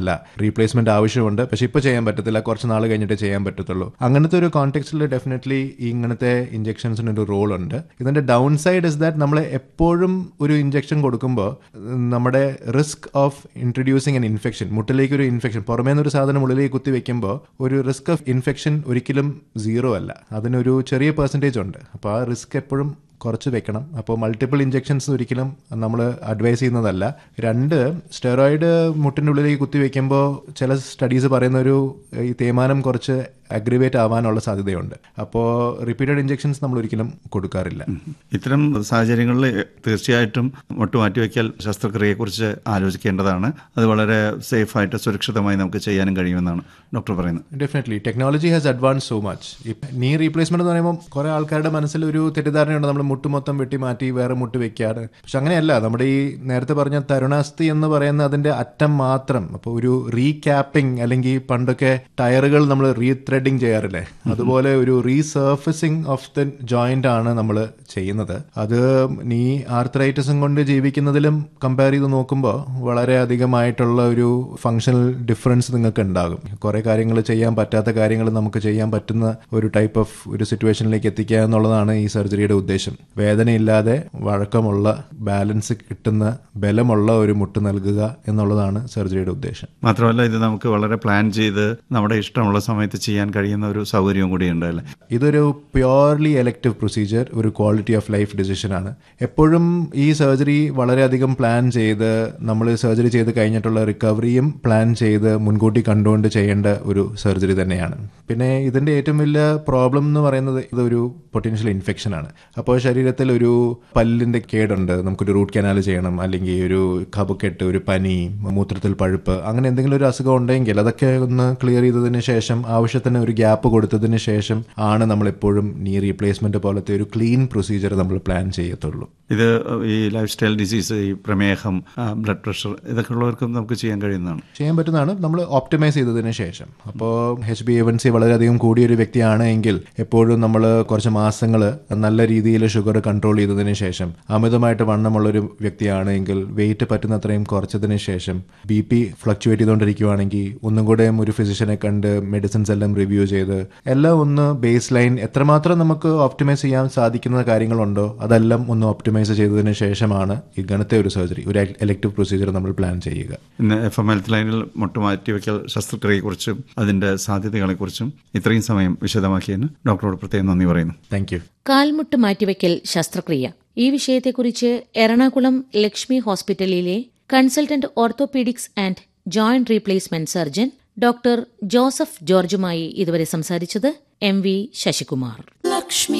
അല്ല റീപ്ലേസ്മെന്റ് ആവശ്യമുണ്ട് പക്ഷെ ഇപ്പോൾ ചെയ്യാൻ പറ്റത്തില്ല കുറച്ച് നാൾ കഴിഞ്ഞിട്ട് ചെയ്യാൻ പറ്റത്തുള്ളൂ അങ്ങനത്തെ ഒരു കോണ്ടെക്സ്റ്റിൽ ഡെഫിനറ്റ്ലി ഈ ഇങ്ങനത്തെ ഇഞ്ചെക്ഷൻസിന് ഒരു റോൾ ഉണ്ട് ഇതിന്റെ ഡൗൺ സൈഡ് ഇസ് ദാറ്റ് നമ്മൾ എപ്പോഴും ഒരു ഇഞ്ചെക്ഷൻ കൊടുക്കുമ്പോൾ നമ്മുടെ risk of introducing an infection മുട്ടിലേക്ക് ഒരു ഇൻഫെക്ഷൻ പുറമേ നിന്ന് ഒരു സാധനം ഉള്ളിലേക്ക് കുത്തി വെക്കുമ്പോൾ ഒരു റിസ്ക് ഓഫ് ഇൻഫെക്ഷൻ ഒരിക്കലും സീറോ അല്ല അതിനൊരു ചെറിയ പെർസെൻറ്റേജ് ഉണ്ട് അപ്പോൾ ആ റിസ്ക് എപ്പോഴും കുറച്ച് വെക്കണം അപ്പോൾ മൾട്ടിപ്പിൾ ഇഞ്ചെക്ഷൻസ് ഒരിക്കലും നമ്മൾ അഡ്വൈസ് ചെയ്യുന്നതല്ല രണ്ട് സ്റ്റെറോയിഡ് മുട്ടിൻ്റെ ഉള്ളിലേക്ക് കുത്തി വെക്കുമ്പോൾ ചില സ്റ്റഡീസ് പറയുന്ന ഒരു ഈ തേയ്മാനം കുറച്ച് അഗ്രിവേറ്റ് ആവാനുള്ള സാധ്യതയുണ്ട് അപ്പോൾ റിപ്പീറ്റഡ് ഇഞ്ചെക്ഷൻസ് നമ്മൾ ഒരിക്കലും കൊടുക്കാറില്ല ഇത്തരം സാഹചര്യങ്ങളിൽ തീർച്ചയായിട്ടും മുട്ട് മാറ്റിവെക്കൽ ശസ്ത്രക്രിയയെക്കുറിച്ച് ആലോചിക്കേണ്ടതാണ് അത് വളരെ സേഫായിട്ട് സുരക്ഷിതമായി നമുക്ക് ചെയ്യാനും കഴിയുമെന്നാണ് ഡോക്ടർ പറയുന്നത് definitely technology has advance so much knee replacement എന്ന് പറയുമ്പോൾ കുറെ ആൾക്കാരുടെ മനസ്സിൽ ഒരു തെറ്റിദ്ധാരണയുണ്ട് നമ്മൾ മുട്ട് മൊത്തം വെട്ടി മാറ്റി വേറെ മുട്ട് വെക്കാറ് പക്ഷെ അങ്ങനെയല്ല നമ്മുടെ ഈ നേരത്തെ പറഞ്ഞ തരുണാസ്ഥി എന്ന് പറയുന്ന അതിന്റെ അറ്റം മാത്രം അപ്പോൾ ഒരു റീക്യാപ്പിംഗ് അല്ലെങ്കിൽ പണ്ടൊക്കെ ടയറുകൾ നമ്മൾ റീ ത്രെഡിങ് ചെയ്യാറില്ലേ അതുപോലെ ഒരു റീസർഫസിങ് ഓഫ് ദ ജോയിന്റ് ആണ് നമ്മൾ ചെയ്യുന്നത് അത് നീ ആർത്രൈറ്റിസും കൊണ്ട് ജീവിക്കുന്നതിലും കമ്പയർ ചെയ്ത് നോക്കുമ്പോൾ വളരെ അധികമായിട്ടുള്ള ഒരു ഫങ്ഷണൽ ഡിഫറൻസ് നിങ്ങൾക്ക് ഉണ്ടാകും കുറെ കാര്യങ്ങൾ ചെയ്യാൻ പറ്റാത്ത കാര്യങ്ങൾ നമുക്ക് ചെയ്യാൻ പറ്റുന്ന ഒരു ടൈപ്പ് ഓഫ് ഒരു സിറ്റുവേഷനിലേക്ക് എത്തിക്കുക എന്നുള്ളതാണ് ഈ സർജറിയുടെ ഉദ്ദേശം വേദനയില്ലാതെ വഴക്കമുള്ള ബാലൻസ് കിട്ടുന്ന ബലമുള്ള ഒരു മുട്ട് നൽകുക എന്നുള്ളതാണ് സർജറിയുടെ ഉദ്ദേശം മാത്രമല്ല ഇത് നമുക്ക് വളരെ പ്ലാൻ ചെയ്ത് നമ്മുടെ ഇഷ്ടമുള്ള സമയത്ത് ചെയ്യാൻ കഴിയുന്ന ഒരു സൗകര്യവും കൂടിയുണ്ട് അല്ലേ ഇതൊരു പ്യോർലി എലക്റ്റീവ് പ്രൊസീജിയർ ഒരു ക്വാളിറ്റി ഓഫ് ലൈഫ് ഡിസിഷൻ ആണ് എപ്പോഴും ഈ സർജറി വളരെയധികം പ്ലാൻ ചെയ്ത് നമ്മൾ സർജറി ചെയ്ത് കഴിഞ്ഞിട്ടുള്ള റിക്കവറിയും പ്ലാൻ ചെയ്ത് മുൻകൂട്ടി കണ്ടുകൊണ്ട് ചെയ്യേണ്ട ഒരു സർജറി തന്നെയാണ് പിന്നെ ഇതിന്റെ ഏറ്റവും വലിയ പ്രോബ്ലം എന്ന് പറയുന്നത് ഇതൊരു പൊട്ടൻഷ്യൽ ഇൻഫെക്ഷൻ ആണ് അപ്പോൾ ശരീരത്തിൽ ഒരു പല്ലിന്റെ കേടുണ്ട് നമുക്കൊരു റൂട്ട് കനാൽ ചെയ്യണം അല്ലെങ്കിൽ ഒരു കപക്കെട്ട് ഒരു പനി മൂത്രത്തിൽ പഴുപ്പ് അങ്ങനെ എന്തെങ്കിലും ഒരു അസുഖം ഉണ്ടെങ്കിൽ അതൊക്കെ ഒന്ന് ക്ലിയർ ചെയ്തതിന് ശേഷം ആവശ്യത്തിന് ഒരു ഗ്യാപ്പ് കൊടുത്തതിന് ശേഷം ആണ് നമ്മൾ എപ്പോഴും നീ റീപ്ലേസ്മെന്റ് പോലത്തെ ഒരു ക്ലീൻ പ്രൊസീജിയർ നമ്മൾ പ്ലാൻ ചെയ്യത്തുള്ളൂ ഇത് ഈ ലൈഫ് സ്റ്റൈൽ ഡിസീസ് ഈ പ്രമേഹം ബ്ലഡ് പ്രഷർ ഇതൊക്കെ ഉള്ളവർക്കും നമുക്ക് ചെയ്യാൻ കഴിയുന്നതാണ് ചെയ്യാൻ പറ്റുന്നതാണ് നമ്മൾ ഓപ്റ്റിമൈസ് ചെയ്തതിന് ശേഷം അപ്പോൾ എച്ച് ബി എവൻ സി വളരെയധികം കൂടിയ ഒരു വ്യക്തിയാണ് എങ്കിൽ എപ്പോഴും നമ്മൾ കുറച്ച് മാസങ്ങൾ നല്ല രീതിയിൽ ഷുഗർ കൺട്രോൾ ചെയ്തതിന് ശേഷം അമിതമായിട്ട് വണ്ണമുള്ള ഒരു വ്യക്തിയാണ് എങ്കിൽ വെയിറ്റ് പറ്റുന്നത്രയും കുറച്ചതിന് ശേഷം ബി പി ഫ്ലക്ച്വേറ്റ് ചെയ്തുകൊണ്ടിരിക്കുകയാണെങ്കിൽ ഒന്നും കൂടെ ഒരു ഫിസിഷ്യനെ കണ്ട് മെഡിസിൻസ് എല്ലാം റിവ്യൂ ചെയ്ത് എല്ലാം ഒന്ന് ബേസ് ലൈൻ എത്രമാത്രം നമുക്ക് ഓപ്റ്റിമൈസ് ചെയ്യാൻ സാധിക്കുന്ന കാര്യങ്ങളുണ്ടോ അതെല്ലാം ഒന്ന് ഓപ്റ്റിമൈസ് ചെയ്തതിന് ശേഷമാണ് ഇങ്ങനത്തെ ഒരു സർജറി ഒരു എലക്റ്റീവ് പ്രൊസീജിയർ നമ്മൾ പ്ലാൻ ചെയ്യുക ഇന്ന് എഫ് എം ഹെൽത്ത് ലൈനിൽ മുട്ടുമാറ്റിവെക്കൽ ശസ്ത്രക്രിയയെക്കുറിച്ചും അതിന്റെ സാധ്യതകളെക്കുറിച്ചും ഇത്രയും സമയം വിശദമാക്കിയതിന് ഡോക്ടറോട് പ്രത്യേകം നന്ദി പറയുന്നു താങ്ക് യു കാൽമുട്ട് മാറ്റിവെക്കൽ ശസ്ത്രക്രിയ ഈ വിഷയത്തെക്കുറിച്ച് എറണാകുളം ലക്ഷ്മി ഹോസ്പിറ്റലിലെ consultant orthopaedics and joint replacement surgeon doctor Joseph ജോർജുമായി ഇതുവരെ സംസാരിച്ചത് എം വി ശശികുമാർ